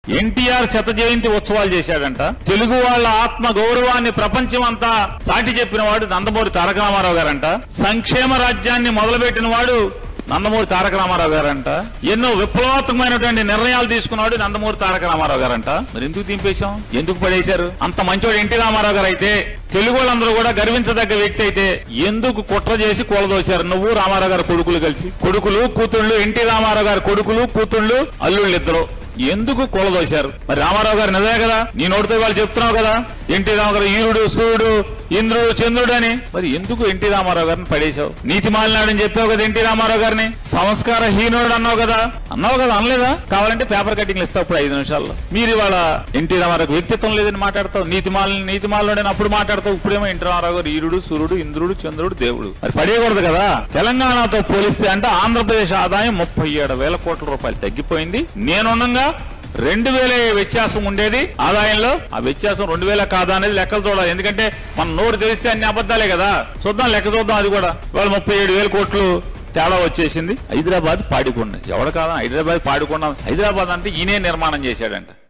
ఎన్టీఆర్ శత జయంతి ఉత్సవాలు చేశాడంట తెలుగు వాళ్ళ ఆత్మ గౌరవాన్ని ప్రపంచం అంతా సాటి చెప్పిన వాడు నందమూరి తారక రామారావు గారంట సంక్షేమ రాజ్యాన్ని మొదలుపెట్టిన వాడు నందమూరి తారక రామారావు గారంట ఎన్నో విప్లవాత్మకమైనటువంటి నిర్ణయాలు తీసుకున్నాడు నందమూరి తారక రామారావు గారంట మరి ఎందుకు దింపేశాం ఎందుకు పడేశారు అంత మంచోడు ఎన్టీ రామారావు గారు అయితే తెలుగు వాళ్ళందరూ కూడా గర్వించదగ్గ వ్యక్తి అయితే ఎందుకు కుట్ర చేసి కూలదోశారు నువ్వు రామారావు గారి కొడుకులు కలిసి కొడుకులు కూతుళ్ళు ఎన్టీ రామారావు గారి కొడుకులు కూతుళ్ళు అల్లుళ్ళు ఇద్దరు ఎందుకు కూలదోశారు మరి రామారావు గారు నిజమే కదా నీ నోటితో వాళ్ళు చెప్తున్నావు కదా ఎన్టీ రామారావు గారు ఈరుడు సూర్యుడు ఇంద్రుడు చంద్రుడు అని మరి ఎందుకు ఎన్టీ రామారావు గారిని పడేశావు నీతి మాలినాడని చెప్పావు కదా ఎన్టీ రామారావు గారిని సంస్కార హీనుడు అన్నావు కదా అన్నావు కదా అనలేదా కావాలంటే పేపర్ కటింగ్లు ఇస్తావు ఇప్పుడు ఐదు నిమిషాల్లో మీరు ఇవాళ ఎన్టీ రామారావు వ్యక్తిత్వం లేదని మాట్లాడతావు నీతి మాలిని నీతి మాలిని అప్పుడు మాట్లాడతావు ఇప్పుడేమో ఎన్టీ రామారావు గారు ఈరుడు సూర్యుడు ఇంద్రుడు చంద్రుడు దేవుడు మరి పడేయకూడదు కదా తెలంగాణతో పోలిస్తే అంటే ఆంధ్రప్రదేశ్ ఆదాయం ముప్పై ఏడు వేల కోట్ల రూపాయలు తగ్గిపోయింది నేనుండగా రెండు వేల వ్యత్యాసం ఉండేది ఆదాయంలో ఆ వ్యత్యాసం రెండు వేల కాదా అనేది లెక్కలు చూడాలి ఎందుకంటే మన నోరు తెలిస్తే అన్ని అబద్ధాలే కదా చూద్దాం లెక్క చూద్దాం అది కూడా వాళ్ళు ముప్పై ఏడు వేల కోట్లు తేడా వచ్చేసింది హైదరాబాద్ పాడికొండ ఎవడ కాదా హైదరాబాద్ పాడికొండ హైదరాబాద్ అంటే ఈయనే నిర్మాణం చేశాడంట